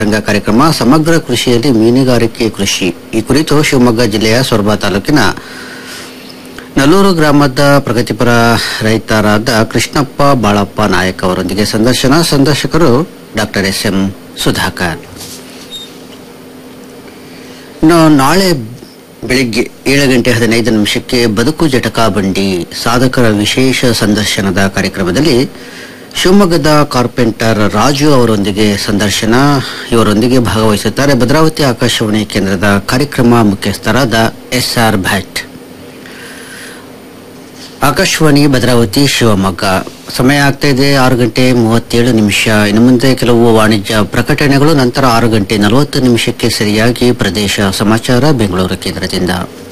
ರಂಗ ಕಾರ್ಯಕ್ರಮ ಸಮಗ್ರ ಕೃಷಿಯಲ್ಲಿ ಮೀನುಗಾರಿಕೆ ಕೃಷಿ ಈ ಕುರಿತು ಶಿವಮೊಗ್ಗ ಜಿಲ್ಲೆಯ ಸೊರಬ ತಾಲೂಕಿನ ನಲ್ಲೂರು ಗ್ರಾಮದ ಪ್ರಗತಿಪರ ರೈತರಾದ ಕೃಷ್ಣಪ್ಪ ಬಾಳಪ್ಪ ನಾಯಕ್ ಅವರೊಂದಿಗೆ ಸಂದರ್ಶನ ಸಂದರ್ಶಕರು ಡಾಕ್ಟರ್ ಎಸ್ ಎಂ ಸುಧಾಕರ್ ಇನ್ನು ನಾಳೆ ಬೆಳಿಗ್ಗೆ ಏಳು ಗಂಟೆ ಹದಿನೈದು ನಿಮಿಷಕ್ಕೆ ಬದುಕು ಜಟಕ ಬಂಡಿ ಸಾಧಕರ ವಿಶೇಷ ಸಂದರ್ಶನದ ಕಾರ್ಯಕ್ರಮದಲ್ಲಿ ಶಿವಮೊಗ್ಗದ ಕಾರ್ಪೆಂಟರ್ ರಾಜು ಅವರೊಂದಿಗೆ ಸಂದರ್ಶನ ಇವರೊಂದಿಗೆ ಭಾಗವಹಿಸುತ್ತಾರೆ ಭದ್ರಾವತಿ ಆಕಾಶವಾಣಿ ಕೇಂದ್ರದ ಕಾರ್ಯಕ್ರಮ ಮುಖ್ಯಸ್ಥರಾದ ಎಸ್ ಆರ್ ಭಟ್ ಆಕಾಶವಾಣಿ ಭದ್ರಾವತಿ ಶಿವಮೊಗ್ಗ ಸಮಯ ಆಗ್ತಾ ಇದೆ ಆರು ಗಂಟೆ ಮೂವತ್ತೇಳು ನಿಮಿಷ ಇನ್ನು ಮುಂದೆ ಕೆಲವು ವಾಣಿಜ್ಯ ಪ್ರಕಟಣೆಗಳು ನಂತರ ಆರು ಗಂಟೆ ನಲವತ್ತು ನಿಮಿಷಕ್ಕೆ ಸರಿಯಾಗಿ ಪ್ರದೇಶ ಸಮಾಚಾರ ಬೆಂಗಳೂರು ಕೇಂದ್ರದಿಂದ